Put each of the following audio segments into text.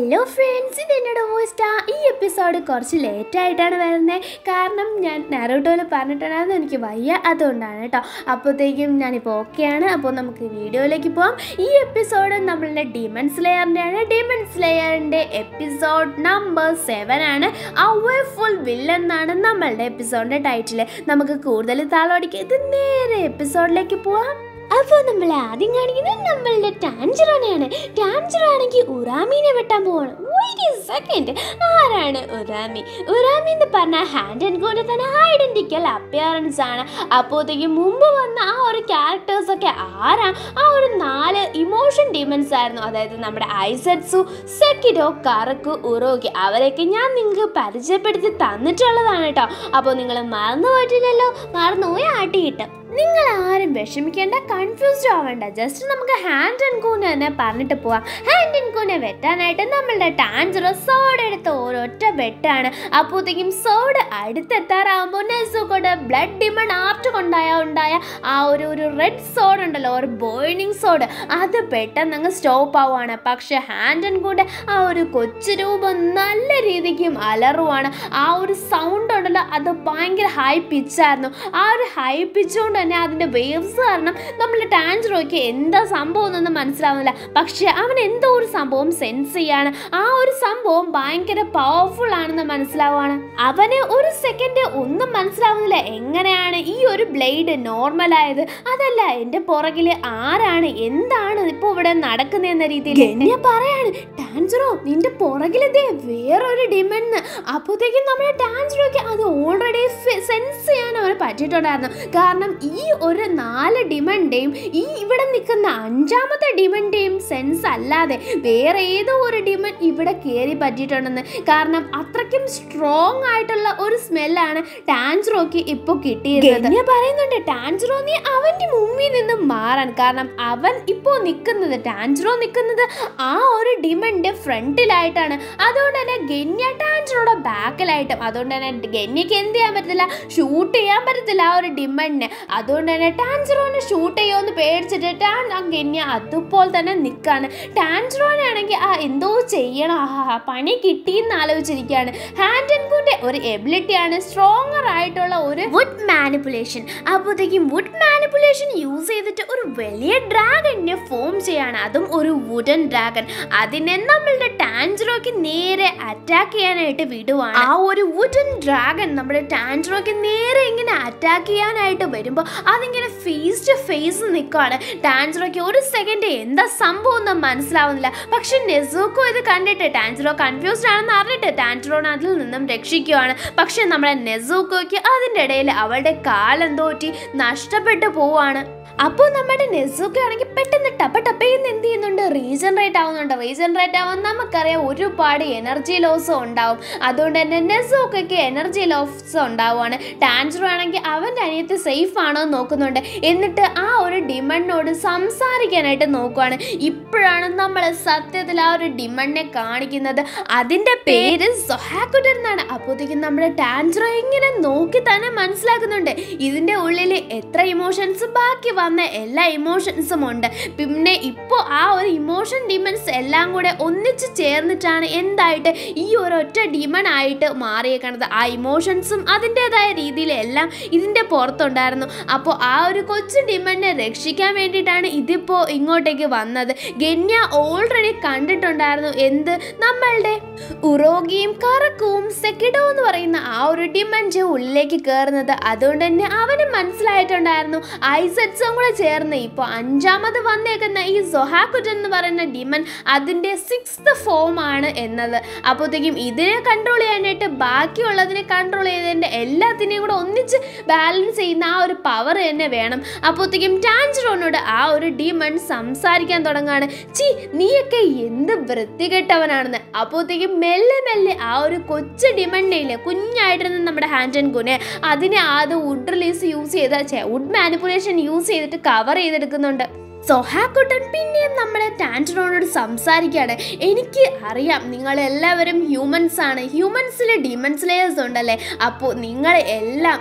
hello friends ഇത് എന്നോട് വോയിസ്റ്റാ ഈ എപ്പിസോഡ് കുറച്ച് ലേറ്റ് ആയിട്ടാണ് വരുന്നത് കാരണം ഞാൻ നാരോട്ടോയിൽ പറഞ്ഞിട്ടുണ്ടായിരുന്നു എനിക്ക് വയ്യ അതുകൊണ്ടാണ് കേട്ടോ അപ്പോഴത്തേക്കും ഞാനിപ്പോൾ ഓക്കെയാണ് അപ്പോൾ നമുക്ക് വീഡിയോയിലേക്ക് പോകാം ഈ എപ്പിസോഡ് നമ്മളുടെ ഡിമൺ സ്ലെയറിൻ്റെ ആണ് ഡിമൺ സ്ലെയറിൻ്റെ എപ്പിസോഡ് നമ്പർ സെവൻ ആണ് അവേ ഫുൾ വില്ലൻ എന്നാണ് നമ്മളുടെ എപ്പിസോഡിൻ്റെ ടൈറ്റിൽ നമുക്ക് കൂടുതൽ താളോടിക്കുക ഇത് നേരെ എപ്പിസോഡിലേക്ക് പോവാം അപ്പോൾ നമ്മൾ ആദ്യം കാണിക്കുന്നത് നമ്മളുടെ ടാൻജറാനെയാണ് ടാൻജറാണെങ്കിൽ ഉറാമീനെ വെട്ടാൻ പോവാണ് വെയിറ്റ് സെക്കൻഡ് ആരാണ് ഉറാമി ഉറാമി എന്ന് പറഞ്ഞാൽ ഹാൻഡ് ആൻഡ് കൂടെ തന്നെ ഐഡന്റിക്കൽ അപ്പിയറൻസ് ആണ് അപ്പോഴത്തേക്കും മുമ്പ് വന്ന ആ ഒരു ക്യാരക്ടേഴ്സ് ഒക്കെ ആരാ ആ ഒരു നാല് ഇമോഷൻ ഡിമൻസ് ആയിരുന്നു അതായത് നമ്മുടെ ഐസറ്റ്സു സെക്കിഡോ കറക്കു ഉറോക്കി അവരെയൊക്കെ ഞാൻ നിങ്ങൾക്ക് പരിചയപ്പെടുത്തി തന്നിട്ടുള്ളതാണ് കേട്ടോ അപ്പോൾ നിങ്ങൾ മറന്നു പോയിട്ടില്ലല്ലോ മറന്നുപോയി ആട്ടി കിട്ടും നിങ്ങൾ ആരും വിഷമിക്കേണ്ട കൺഫ്യൂസ്ഡ് ആവണ്ട ജസ്റ്റ് നമുക്ക് ഹാൻഡ് ആൻഡ് കൂന് തന്നെ പറഞ്ഞിട്ട് പോവാം ഹാൻഡ് ആൻഡ് കൂനെ വെട്ടാനായിട്ട് നമ്മളുടെ ടാൻജറോ സോഡ് എടുത്ത് ഒരൊറ്റ വെട്ടാണ് അപ്പോഴത്തേക്കും സോഡ് അടുത്തെത്താറാകുമ്പോൾ നെസുകൊണ്ട് ബ്ലഡ് ഡിമൺ ആർട്ട് കൊണ്ടായ ഉണ്ടായ ആ ഒരു ഒരു റെഡ് സോഡ് ഉണ്ടല്ലോ ഒരു ബോയിലിംഗ് സോഡ് അത് പെട്ടെന്ന് അങ്ങ് സ്റ്റോപ്പ് ആവുകയാണ് പക്ഷെ ഹാൻഡ് ആൻഡ് കൂടെ ആ ഒരു കൊച്ചു രൂപം നല്ല രീതിക്കും അലറുവാണ് ആ ഒരു സൗണ്ട് ഉണ്ടല്ലോ അത് ഭയങ്കര ഹൈ പിച്ചായിരുന്നു ആ ഒരു ഹൈ പിച്ചുകൊണ്ട് തന്നെ അതിൻ്റെ വേവ്സ് കാരണം നമ്മൾ ടാൻജറോയ്ക്ക് എന്താ സംഭവം എന്നൊന്നും മനസ്സിലാവുന്നില്ല പക്ഷെ അവൻ എന്തോ ഒരു സംഭവം സെൻസ് ചെയ്യാണ് ആ ഒരു സംഭവം ഭയങ്കര പവർഫുൾ ആണെന്ന് മനസ്സിലാവുകയാണ് അവന് ഒരു സെക്കൻഡ് ഒന്നും മനസ്സിലാവുന്നില്ല എങ്ങനെയാണ് ഈ ഒരു ബ്ലേഡ് നോർമൽ ആയത് അതല്ല എൻ്റെ പുറകിൽ ആരാണ് എന്താണ് ഇപ്പോൾ ഇവിടെ നടക്കുന്നതെന്ന രീതിയിൽ ഞാൻ പറയാണ് ടാൻജറോ നിന്റെ പുറകിലെന്തേ വേറൊരു ഡിമെന്ന് അപ്പോഴത്തേക്കും നമ്മുടെ ടാൻജറോയ്ക്ക് അത് ഓൾറെഡി സെൻസ് ചെയ്യാൻ അവന് പറ്റിയിട്ടുണ്ടായിരുന്നു കാരണം ഈ ഒരു നാല് ഡിമൻ്റെയും ഈ ഇവിടെ നിൽക്കുന്ന അഞ്ചാമത്തെ ഡിമൻ്റെയും സെൻസ് അല്ലാതെ വേറെ ഏതോ ഒരു ഡിമൻ ഇവിടെ കയറി പറ്റിയിട്ടുണ്ടെന്ന് കാരണം അത്രയ്ക്കും സ്ട്രോങ് ആയിട്ടുള്ള ഒരു സ്മെല്ലാണ് ടാൻജറോക്ക് ഇപ്പോൾ കിട്ടിയിരുന്നത് ഞാൻ പറയുന്നുണ്ട് ടാൻജറോ നീ അവൻ്റെ മുമ്പിൽ നിന്ന് മാറാൻ കാരണം അവൻ ഇപ്പോൾ നിൽക്കുന്നത് ടാൻജറോ നിൽക്കുന്നത് ആ ഒരു ഡിമൻ്റെ ഫ്രണ്ടിലായിട്ടാണ് അതുകൊണ്ട് തന്നെ ഗന്യ ടാൻജറോടെ ബാക്കിലായിട്ടും അതുകൊണ്ട് തന്നെ ഗന്യക്ക് എന്ത് ചെയ്യാൻ പറ്റത്തില്ല ഷൂട്ട് ചെയ്യാൻ പറ്റത്തില്ല ആ ഒരു ഡിമണ്ടിന് അതുകൊണ്ട് തന്നെ ടാൻജറോനെ ഷൂട്ട് ചെയ്യുമെന്ന് പേടിച്ചിട്ട് ടാൻ ആ ഗന്യ അതുപോലെ തന്നെ നിൽക്കാണ് ടാൻജറോനെ ആണെങ്കിൽ ആ എന്തോ ചെയ്യണം ആ പണി കിട്ടിയെന്ന് ആലോചിച്ചിരിക്കുകയാണ് ഹാൻഡ് ആൻഡ് കൂടെ ഒരു എബിലിറ്റിയാണ് സ്ട്രോങ്ങർ ആയിട്ടുള്ള ഒരു വുഡ് മാനിപ്പുലേഷൻ അപ്പോഴത്തേക്കും വുഡ് മാനിപ്പുലേഷൻ യൂസ് ചെയ്തിട്ട് ഒരു വലിയ ഡ്രാഗനെ ഫോം ചെയ്യാണ് അതും ഒരു വുഡൻ ഡ്രാഗൺ അതിനെ നമ്മളുടെ ടാൻജറോക്ക് നേരെ അറ്റാക്ക് ചെയ്യാനായിട്ട് വിടുവാണ് ആ ഒരു വുഡൻ ഡ്രാഗൺ നമ്മുടെ ടാൻജറോക്ക് നേരെ ഇങ്ങനെ അറ്റാക്ക് ചെയ്യാനായിട്ട് വരുമ്പോൾ അതിങ്ങനെ ഫേസ് ടു ഫേസ് നിൽക്കുകയാണ് ടാൻജറോക്ക് ഒരു സെക്കൻഡ് എന്താ സംഭവം ഒന്നും മനസ്സിലാവുന്നില്ല പക്ഷെ നെസൂക്കോ ഇത് കണ്ടിട്ട് ടാൻജറോ കൺഫ്യൂസ്ഡ് ആണെന്ന് അറിഞ്ഞിട്ട് ടാൻജറോനെ അതിൽ നിന്നും രക്ഷിക്കുകയാണ് പക്ഷെ നമ്മുടെ നെസൂക്കോയ്ക്ക് അതിൻ്റെ ഇടയിൽ അവളുടെ കാലെന്തോറ്റി നഷ്ടപ്പെട്ടു പോവാണ് അപ്പോൾ നമ്മുടെ നെസൊക്കെ ആണെങ്കിൽ പെട്ടെന്ന് ടപ്പ ടപ്പയെന്ന് എന്ത് ചെയ്യുന്നുണ്ട് റീജനറേറ്റ് ആവുന്നുണ്ട് റീജനറേറ്റ് ആവാൻ നമുക്കറിയാം ഒരുപാട് എനർജി ലോസ് ഉണ്ടാവും അതുകൊണ്ട് തന്നെ നെസോക്കൊക്കെ എനർജി ലോസ് ഉണ്ടാവുകയാണ് ടാൻജറോ ആണെങ്കിൽ അവൻ്റെ അനിയത്ത് സേഫ് ആണോ എന്ന് നോക്കുന്നുണ്ട് എന്നിട്ട് ആ ഒരു ഡിമണ്ടിനോട് സംസാരിക്കാനായിട്ട് നോക്കുവാണ് ഇപ്പോഴാണ് നമ്മൾ സത്യത്തിൽ ആ ഒരു ഡിമണ്ടിനെ കാണിക്കുന്നത് അതിൻ്റെ പേര് സൊഹാക്കുട്ടൻ എന്നാണ് അപ്പോഴത്തേക്കും നമ്മുടെ ടാൻജറോ ഇങ്ങനെ നോക്കി തന്നെ മനസ്സിലാക്കുന്നുണ്ട് ഇതിൻ്റെ ഉള്ളിൽ എത്ര ഇമോഷൻസ് ബാക്കി വന്ന എല്ലാ ഇമോഷൻസും ഉണ്ട് പിന്നെ ഇപ്പോൾ ആ ഒരു ഇമോഷൻ ഡിമൻസ് എല്ലാം കൂടെ ഒന്നിച്ച് ചേർന്നിട്ടാണ് എന്തായിട്ട് ഈ ഒരൊറ്റ ഡിമൺ ആയിട്ട് മാറിയേക്കണത് ആ ഇമോഷൻസും അതിൻ്റെതായ രീതിയിൽ എല്ലാം ഇതിൻ്റെ പുറത്തുണ്ടായിരുന്നു അപ്പോൾ ആ ഒരു കൊച്ചു ഡിമണിനെ രക്ഷിക്കാൻ വേണ്ടിയിട്ടാണ് ഇതിപ്പോൾ ഇങ്ങോട്ടേക്ക് വന്നത് ഗന്യ ഓൾറെഡി കണ്ടിട്ടുണ്ടായിരുന്നു എന്ത് നമ്മളുടെ ഉറോഗിയും കറക്കവും സെക്കിഡോ എന്ന് പറയുന്ന ആ ഒരു ഡിമൻജ് ഉള്ളിലേക്ക് കയറുന്നത് അതുകൊണ്ട് തന്നെ അവന് മനസ്സിലായിട്ടുണ്ടായിരുന്നു ഐസറ്റ്സും കൂടെ ചേർന്ന് ഇപ്പോൾ അഞ്ചാമത് വന്നേക്കുന്ന ഈ സൊഹാക്കുറ്റൻ എന്ന് പറയുന്ന ഡിമൻ അതിൻ്റെ സിക്സ്ത് ഫോം ആണ് എന്നത് അപ്പോഴത്തേക്കും ഇതിനെ കൺട്രോൾ ചെയ്യാനായിട്ട് ബാക്കിയുള്ളതിനെ കൺട്രോൾ ചെയ്തതിൻ്റെ എല്ലാത്തിനെയും കൂടെ ഒന്നിച്ച് ബാലൻസ് ചെയ്യുന്ന ആ ഒരു പവർ തന്നെ വേണം അപ്പോഴത്തേക്കും ടാൻജറോനോട് ആ ഒരു ഡിമൺ സംസാരിക്കാൻ തുടങ്ങാണ് ചി നീയൊക്കെ എന്ത് വൃത്തികെട്ടവനാണെന്ന് അപ്പോഴത്തേക്കും മെല്ലെ മെല്ലെ ആ ഒരു കൊച്ചു ഡിമണ്ടിനെ കുഞ്ഞായിട്ടിരുന്ന നമ്മുടെ ഹാൻഡ് ആൻഡ് ഗുനെ അതിനെ ആദ്യം വുഡ് റിലീസ് യൂസ് ചെയ്ത് വുഡ് മാനിപ്പുലേഷൻ യൂസ് ചെയ്തിട്ട് കവർ ചെയ്തെടുക്കുന്നുണ്ട് സൊഹാക്കുട്ടൻ പിന്നെയും നമ്മളെ ടാൻറ്ററോനോട് സംസാരിക്കുകയാണ് എനിക്ക് അറിയാം നിങ്ങളെല്ലാവരും ഹ്യൂമൻസ് ആണ് ഹ്യൂമൻസിൽ ഡിമൺ സ്ലേയേഴ്സ് ഉണ്ടല്ലേ അപ്പോൾ നിങ്ങൾ എല്ലാം എത്ര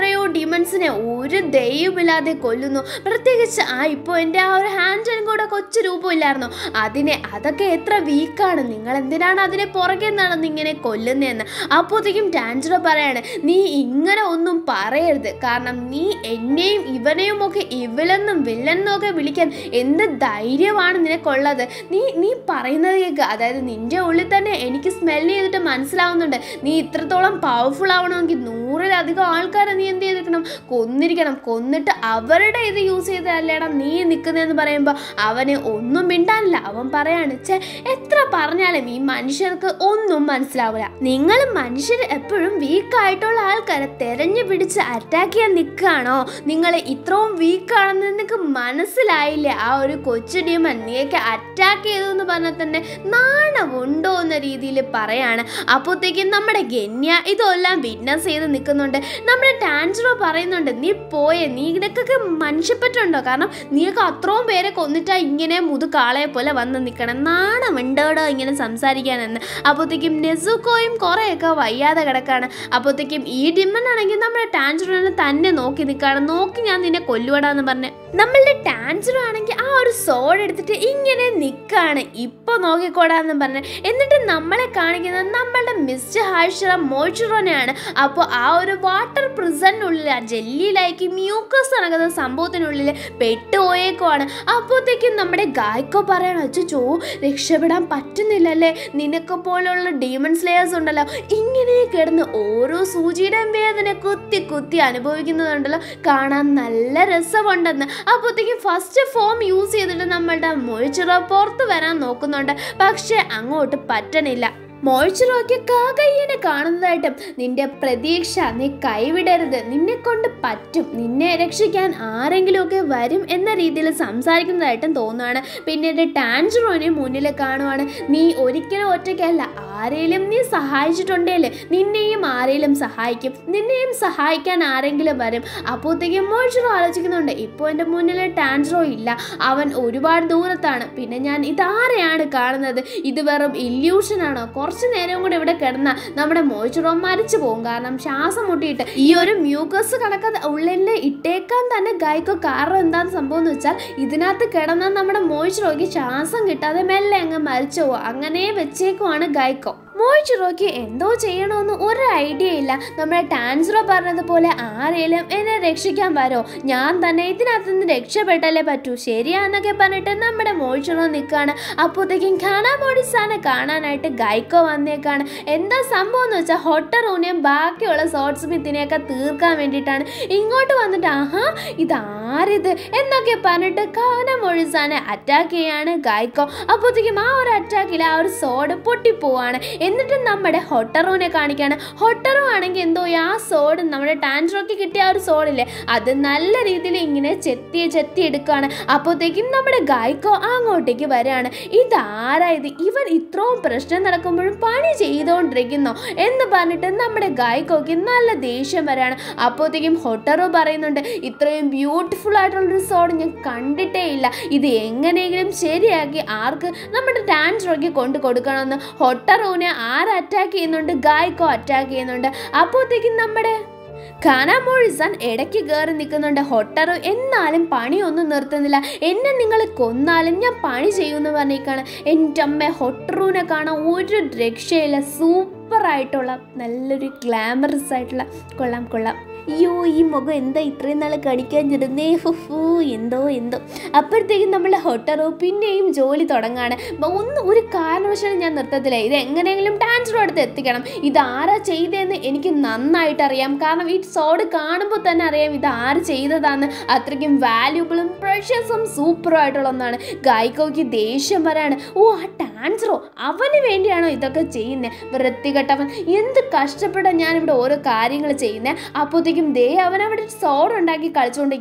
എത്രയോ ഡിമൻസിനെ ഒരു ദൈവമില്ലാതെ കൊല്ലുന്നു പ്രത്യേകിച്ച് ആ ഇപ്പോൾ എൻ്റെ ആ ഒരു ഹാൻഡിലും കൂടെ കൊച്ചു രൂപമില്ലായിരുന്നു അതിനെ അതൊക്കെ എത്ര വീക്കാണ് നിങ്ങൾ എന്തിനാണ് അതിനെ പുറകെ നടന്ന് ഇങ്ങനെ കൊല്ലുന്നതെന്ന് അപ്പോഴത്തേക്കും ടാൻജറോ പറയാണ് നീ ഇങ്ങനെ ഒന്നും പറയരുത് കാരണം നീ എന്നെയും ഇവനെയും ഒക്കെ ഇവലെന്നും വില്ലെന്നും ഒക്കെ വിളിക്കാൻ എന്ത് ധൈര്യമാണ് നിനക്കുള്ളത് നീ നീ പറയുന്നത് കേൾക്കുക അതായത് നിന്റെ ഉള്ളിൽ തന്നെ എനിക്ക് സ്മെല് ചെയ്തിട്ട് മനസ്സിലാവുന്നുണ്ട് നീ ഇത്രത്തോളം പവർഫുൾ ആവണമെങ്കിൽ നൂറിലധികം ആൾക്കാരെ നീ എന്ത് ചെയ്തിരിക്കണം കൊന്നിരിക്കണം കൊന്നിട്ട് അവരുടെ ഇത് യൂസ് ചെയ്തല്ലേടാ നീ നിൽക്കുന്നതെന്ന് പറയുമ്പോൾ അവന് ഒന്നും മിണ്ടാനില്ല അവൻ പറയാണ് ചേ എത്ര പറഞ്ഞാലും ഈ മനുഷ്യർക്ക് ഒന്നും മനസ്സിലാവില്ല നിങ്ങൾ മനുഷ്യർ എപ്പോഴും വീക്കായിട്ടുള്ള ആൾക്കാരെ തെരഞ്ഞു പിടിച്ച് അറ്റാക്ക് ചെയ്യാൻ നിൽക്കുകയാണോ നിങ്ങൾ ഇത്രയും വീക്കാണെന്ന് നിങ്ങൾക്ക് മനസ്സിലായില്ലേ ആ ഒരു കൊച്ചു ഡീമൻ നീയൊക്കെ അറ്റാക്ക് ചെയ്തു എന്ന് പറഞ്ഞാൽ തന്നെ നാണമുണ്ടോ എന്ന രീതിയിൽ പറയാണ് അപ്പോഴത്തേക്കും നമ്മുടെ ഗന്യ ഇതെല്ലാം വിറ്റ്നസ് ചെയ്ത് നിൽക്കുന്നുണ്ട് നമ്മുടെ ടാൻജറോ പറയുന്നുണ്ട് നീ പോയേ നീ ഇതിനൊക്കെ മനുഷ്യപ്പറ്റുണ്ടോ കാരണം നീയൊക്കെ അത്രയും പേരെ കൊന്നിട്ടാ ഇങ്ങനെ മുതുകാളയെ പോലെ വന്ന് നിൽക്കണം നാണമുണ്ടോടോ ഇങ്ങനെ സംസാരിക്കാനെന്ന് അപ്പോഴത്തേക്കും നെസുക്കോയും കുറേയൊക്കെ വയ്യാതെ കിടക്കാണ് അപ്പോഴത്തേക്കും ഈ ഡിമ്മൻ ആണെങ്കിൽ നമ്മുടെ ടാൻജറോനെ തന്നെ നോക്കി നിൽക്കുകയാണ് നോക്കി ഞാൻ നിന്നെ കൊല്ലുവടാന്ന് പറഞ്ഞ് നമ്മളുടെ ടാൻജറോ ആണെങ്കിൽ ആ ഒരു സോഡ് എടുത്തിട്ട് ഇങ്ങനെ നിൽക്കുകയാണ് ഇപ്പോൾ നോക്കിക്കോടാന്ന് പറഞ്ഞ് എന്നിട്ട് നമ്മളെ കാണിക്കുന്നത് നമ്മളുടെ മിസ്റ്റർ ഹാഷിറ മോയ്ച്ചുറോനെയാണ് അപ്പോൾ ആ ഒരു വാട്ടർ പ്രിസണിനുള്ളിൽ ആ ജെല്ലിയിലേക്ക് മ്യൂക്കസ് നടക്കുന്ന സംഭവത്തിനുള്ളിൽ പെട്ടുപോയേക്കുവാണ് അപ്പോഴത്തേക്കും നമ്മുടെ ഗായ്ക്കോ പറയണം അച്ചോ രക്ഷപ്പെടാൻ പറ്റുന്നില്ലല്ലേ നിനക്ക് പോലുള്ള ഡീമൺ സ്ലേയേഴ്സ് ഉണ്ടല്ലോ ഇങ്ങനെ കിടന്ന് ഓരോ സൂചിയുടെയും വേദന കുത്തി കുത്തി അനുഭവിക്കുന്നതുണ്ടല്ലോ കാണാൻ നല്ല രസമുണ്ടെന്ന് അപ്പോഴത്തേക്കും ഫസ്റ്റ് ഫോം യൂസ് ചെയ്തിട്ട് നമ്മളുടെ മൊഴിച്ചിറ പുറത്ത് വരാൻ നോക്കുന്നുണ്ട് പക്ഷെ അങ്ങോട്ട് പറ്റണില്ല മോഴ്ചറോക്കി കാകയ്യനെ കാണുന്നതായിട്ടും നിന്റെ പ്രതീക്ഷ നീ കൈവിടരുത് നിന്നെ കൊണ്ട് പറ്റും നിന്നെ രക്ഷിക്കാൻ ആരെങ്കിലുമൊക്കെ വരും എന്ന രീതിയിൽ സംസാരിക്കുന്നതായിട്ടും തോന്നുകയാണ് പിന്നീട് ടാൻജറോനെ മുന്നിൽ കാണുവാണ് നീ ഒരിക്കലും ഒറ്റയ്ക്കല്ല ആരെയും നീ സഹായിച്ചിട്ടുണ്ടേല് നിന്നെയും ആരെയും സഹായിക്കും നിന്നെയും സഹായിക്കാൻ ആരെങ്കിലും വരും അപ്പോഴത്തേക്കും മോഴ്ചറോ ആലോചിക്കുന്നുണ്ട് ഇപ്പോൾ എൻ്റെ മുന്നിൽ ടാൻജറോ ഇല്ല അവൻ ഒരുപാട് ദൂരത്താണ് പിന്നെ ഞാൻ ഇതാരെയാണ് കാണുന്നത് ഇത് വെറും ഇല്യൂഷനാണോ കുറച്ച് നേരം കൂടെ ഇവിടെ കിടന്ന നമ്മുടെ മോയ്ച്ചുറോ മരിച്ചു പോകും കാരണം ശ്വാസം മുട്ടിയിട്ട് ഈ ഒരു മ്യൂക്കസ് കണക്ക് ഉള്ളിൽ ഇട്ടേക്കാൻ തന്നെ ഗായ്ക്കോ കാരണം എന്താണ് സംഭവം എന്ന് വെച്ചാൽ ഇതിനകത്ത് കിടന്ന നമ്മുടെ മോയ്ച്ചുറോയ്ക്ക് ശ്വാസം കിട്ടാതെ മെല്ലെ അങ്ങ് മരിച്ചു പോകും അങ്ങനെ വെച്ചേക്കുവാണ് ഗായ്ക്കോ മോയ്ച്ചുറോയ്ക്ക് എന്തോ ചെയ്യണമെന്ന് ഒരു ഐഡിയ ഇല്ല നമ്മുടെ ടാൻസറോ പറഞ്ഞതുപോലെ ആരെയും എന്നെ രക്ഷിക്കാൻ വരോ ഞാൻ തന്നെ ഇതിനകത്ത് നിന്ന് രക്ഷപ്പെട്ടല്ലേ പറ്റൂ ശരിയാന്നൊക്കെ പറഞ്ഞിട്ട് നമ്മുടെ മോയ്ച്ചുറോ നിൽക്കുകയാണ് അപ്പോഴത്തേക്കും ഖാനാമോഡിസാനെ കാണാനായിട്ട് ഗൈക്കോ വന്നേക്കാണ് എന്താ സംഭവം എന്ന് വെച്ചാൽ ഹൊട്ടറൂനെയും ബാക്കിയുള്ള സോട്ട് സ്മിത്തിനെയൊക്കെ തീർക്കാൻ വേണ്ടിയിട്ടാണ് ഇങ്ങോട്ട് വന്നിട്ട് ആഹാ ഇതാരിത് എന്നൊക്കെ പറഞ്ഞിട്ട് ഖാനാമോഡിസാനെ അറ്റാക്ക് ചെയ്യാണ് ഗൈക്കോ അപ്പോഴത്തേക്കും ആ ഒരു അറ്റാക്കിൽ ആ ഒരു സോഡ് പൊട്ടിപ്പോവാണ് എന്നിട്ട് നമ്മുടെ ഹൊട്ടറോനെ കാണിക്കാണ് ഹൊട്ടറോ ആണെങ്കിൽ എന്തോ ആ സോഡ് നമ്മുടെ ടാൻഡ്രോക്ക് കിട്ടിയ ആ ഒരു സോഡില്ലേ അത് നല്ല രീതിയിൽ ഇങ്ങനെ ചെത്തി ചെത്തി എടുക്കുകയാണ് അപ്പോഴത്തേക്കും നമ്മുടെ ഗായ്ക്കോ അങ്ങോട്ടേക്ക് വരികയാണ് ഇതാരാ ഇത് ഇവൻ ഇത്രയും പ്രശ്നം നടക്കുമ്പോഴും പണി ചെയ്തുകൊണ്ടിരിക്കുന്നോ എന്ന് പറഞ്ഞിട്ട് നമ്മുടെ ഗായ്ക്കോക്ക് നല്ല ദേഷ്യം വരികയാണ് അപ്പോഴത്തേക്കും ഹൊട്ടറോ പറയുന്നുണ്ട് ഇത്രയും ബ്യൂട്ടിഫുൾ ആയിട്ടുള്ളൊരു സോഡ് ഞാൻ കണ്ടിട്ടേ ഇല്ല ഇത് എങ്ങനെയെങ്കിലും ശരിയാക്കി ആർക്ക് നമ്മുടെ ടാൻഡ്രോക്ക് കൊണ്ട് കൊടുക്കണമെന്ന് ഹൊട്ടറോനെ ആര് അറ്റാക്ക് ചെയ്യുന്നുണ്ട് ഗായ്ക്കോ അറ്റാക്ക് ചെയ്യുന്നുണ്ട് അപ്പോഴത്തേക്കും നമ്മുടെ ഖാനാമോഴിസാൻ ഇടയ്ക്ക് കയറി നിൽക്കുന്നുണ്ട് ഹൊട്ടറോ എന്നാലും പണിയൊന്നും നിർത്തുന്നില്ല എന്നെ നിങ്ങൾ കൊന്നാലും ഞാൻ പണി ചെയ്യുമെന്ന് പറഞ്ഞേക്കാണ് എൻ്റെ അമ്മ ഹൊട്ടറൂനെ കാണാൻ ഒരു രക്ഷയില്ല സൂപ്പറായിട്ടുള്ള നല്ലൊരു ഗ്ലാമറസ് ആയിട്ടുള്ള കൊള്ളാം കൊള്ളാം അയ്യോ ഈ മുഖം എന്താ ഇത്രയും നാൾ കടിക്കാൻ ചെറുന്നേ ഫുഫു എന്തോ എന്തോ അപ്പോഴത്തേക്കും നമ്മൾ ഹൊട്ടറോ പിന്നെയും ജോലി തുടങ്ങാണ് ബ- ഒന്ന് ഒരു കാരണവശാലും ഞാൻ നിർത്തത്തില്ല ഇത് എങ്ങനെയെങ്കിലും ടാൻസറോ അടുത്ത് എത്തിക്കണം ഇത് ആരാ ചെയ്തതെന്ന് എനിക്ക് നന്നായിട്ട് അറിയാം കാരണം ഈ സോഡ് കാണുമ്പോൾ തന്നെ അറിയാം ഇത് ആര് ചെയ്തതാന്ന് അത്രയ്ക്കും വാല്യൂബിളും പ്രഷ്യസും സൂപ്പറും ആയിട്ടുള്ള ഒന്നാണ് ഗായിക്കോയ്ക്ക് ദേഷ്യം വരാണ് ഓ ആ ടാൻസറോ അവന് വേണ്ടിയാണോ ഇതൊക്കെ ചെയ്യുന്നത് വൃത്തികെട്ടവൻ എന്ത് കഷ്ടപ്പെട്ടാണ് ഞാനിവിടെ ഓരോ കാര്യങ്ങൾ ചെയ്യുന്നത് അപ്പോഴത്തേക്കും ദേ അവൻ അവിടെ സോഡ് ഉണ്ടാക്കി കളിച്ചുകൊണ്ടിരിക്കുന്നത്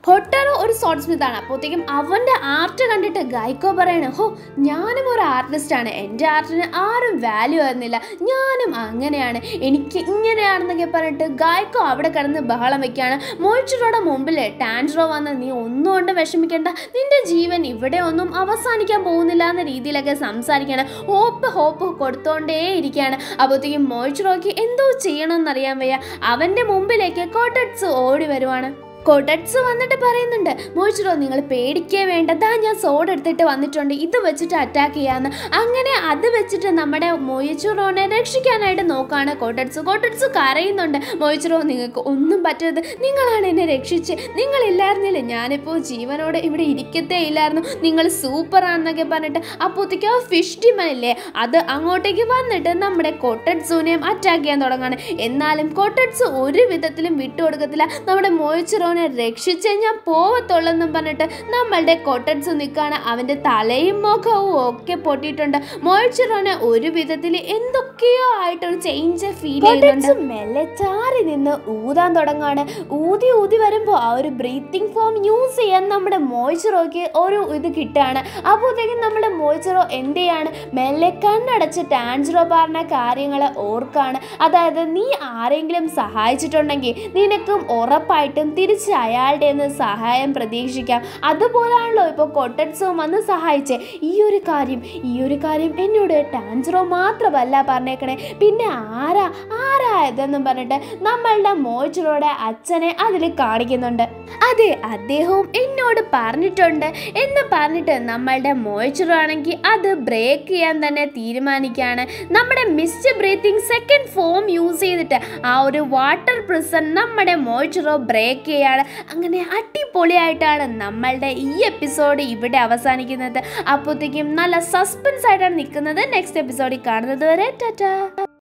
ഹൊട്ടറോ ഒരു സോട്ട് സ്മിത്ത് ആണ് അപ്പോഴത്തേക്കും അവൻ്റെ ആർട്ട് കണ്ടിട്ട് ഗൈക്കോ പറയണ ഹോ ഞാനും ഒരു ആർട്ടിസ്റ്റാണ് എൻ്റെ ആർട്ടിന് ആരും വാല്യൂ ആയിരുന്നില്ല ഞാനും അങ്ങനെയാണ് എനിക്ക് ഇങ്ങനെയാണെന്നൊക്കെ പറഞ്ഞിട്ട് ഗായ്ക്കോ അവിടെ കിടന്ന് ബഹളം വെക്കുകയാണ് മോയിച്ചിറോടെ മുമ്പിൽ ടാൻഡ്രോ വന്ന് നീ ഒന്നും കൊണ്ട് വിഷമിക്കേണ്ട നിന്റെ ജീവൻ ഇവിടെ ഒന്നും അവസാനിക്കാൻ പോകുന്നില്ല എന്ന രീതിയിലൊക്കെ സംസാരിക്കുകയാണ് ഹോപ്പ് ഹോപ്പ് കൊടുത്തോണ്ടേ ഇരിക്കുകയാണ് അപ്പോഴത്തേക്കും മോയിച്ചിറോക്ക് എന്തോ ചെയ്യണമെന്നറിയാൻ വയ്യ അവൻ്റെ മുമ്പിലേക്ക് കോട്ടട്സ് ഓടി വരുവാണ് കൊടട്സ് വന്നിട്ട് പറയുന്നുണ്ട് മോയിച്ചിറോ നിങ്ങൾ പേടിക്കേ വേണ്ട ദാ ഞാൻ സോഡ് എടുത്തിട്ട് വന്നിട്ടുണ്ട് ഇത് വെച്ചിട്ട് അറ്റാക്ക് ചെയ്യാന്ന് അങ്ങനെ അത് വെച്ചിട്ട് നമ്മുടെ മൊയിച്ചുറോനെ രക്ഷിക്കാനായിട്ട് നോക്കാണ് കോട്ടട്സ് കോട്ടട്സ് കരയുന്നുണ്ട് മൊയിച്ചുറോ നിങ്ങൾക്ക് ഒന്നും പറ്റരുത് നിങ്ങളാണ് എന്നെ രക്ഷിച്ച് നിങ്ങളില്ലായിരുന്നില്ല ഞാനിപ്പോൾ ജീവനോടെ ഇവിടെ ഇരിക്കത്തേ ഇല്ലായിരുന്നു നിങ്ങൾ സൂപ്പറാണെന്നൊക്കെ പറഞ്ഞിട്ട് അപ്പോഴത്തേക്ക് ആ ഫിഷ് ഡിമനില്ലേ അത് അങ്ങോട്ടേക്ക് വന്നിട്ട് നമ്മുടെ കൊട്ടഡ്സുനെയും അറ്റാക്ക് ചെയ്യാൻ തുടങ്ങാണ് എന്നാലും കൊട്ടഡ്സ് ഒരു വിധത്തിലും വിട്ടുകൊടുക്കത്തില്ല നമ്മുടെ മോയിച്ചുറോനെ രക്ഷിച്ചേ ഞാൻ പോവത്തുള്ളെന്നും പറഞ്ഞിട്ട് നമ്മളുടെ കൊട്ടഡ്സ് നിൽക്കാണ് അവൻ്റെ തലയും മുഖവും ഒക്കെ പൊട്ടിയിട്ടുണ്ട് മോയിച്ചുറോനെ ഒരു വിധത്തിൽ എന്തൊക്കെയോ ആയിട്ടൊരു ചേഞ്ച് ഫീൽ ചെയ്യുന്നുണ്ട് മെല്ലെ ചാരി നിന്ന് ഊതാൻ തുടങ്ങാണ് ഊതി ഊതി വരുമ്പോൾ ആ ഒരു ബ്രീത്തിങ് ഫോം യൂസ് ചെയ്യാൻ നമ്മുടെ മോയിച്ചുറോയ്ക്ക് ഒരു ഇത് കിട്ടുകയാണ് അപ്പോഴത്തേക്കും നമ്മുടെ മോയിച്ചുറോ എന്ത് ചെയ്യാണ് മെല്ലെ കണ്ണടച്ച് ടാൻജറോ പറഞ്ഞ കാര്യങ്ങൾ ഓർക്കാണ് അതായത് നീ ആരെങ്കിലും സഹായിച്ചിട്ടുണ്ടെങ്കിൽ നിനക്കും ഉറപ്പായിട്ടും തിരിച്ച് അയാളുടെ നിന്ന് സഹായം പ്രതീക്ഷിക്കാം അതുപോലാണല്ലോ ഇപ്പോൾ കൊട്ടൻസും വന്ന് സഹായിച്ചേ ഈ ഒരു കാര്യം ഈ ഒരു കാര്യം എന്നോട് ടാൻജറോ മാത്രമല്ല പറഞ്ഞേക്കണേ പിന്നെ ആരാ ആരാ ഇതെന്നും പറഞ്ഞിട്ട് നമ്മളുടെ മോയിച്ചറോടെ അച്ഛനെ അതിൽ കാണിക്കുന്നുണ്ട് അതെ അദ്ദേഹവും എന്നോട് പറഞ്ഞിട്ടുണ്ട് എന്ന് പറഞ്ഞിട്ട് നമ്മളുടെ മോയിച്ചറോ ആണെങ്കിൽ അത് ബ്രേക്ക് ചെയ്യാൻ തന്നെ തീരുമാനിക്കുകയാണ് നമ്മുടെ mist breathing second form use ചെയ്തിട്ട് ആ ഒരു വാട്ടർ പ്രിസൺ നമ്മുടെ മോയിച്ചറോ ബ്രേക്ക് ചെയ്യാണ് അങ്ങനെ അടിപൊളിയായിട്ടാണ് നമ്മളുടെ ഈ എപ്പിസോഡ് ഇവിടെ അവസാനിക്കുന്നത് അപ്പോഴത്തേക്കും നല്ല സസ്പെൻസ് ആയിട്ടാണ് നിൽക്കുന്നത് നെക്സ്റ്റ് എപ്പിസോഡിൽ കാണുന്നത് വരെ ടാറ്റാ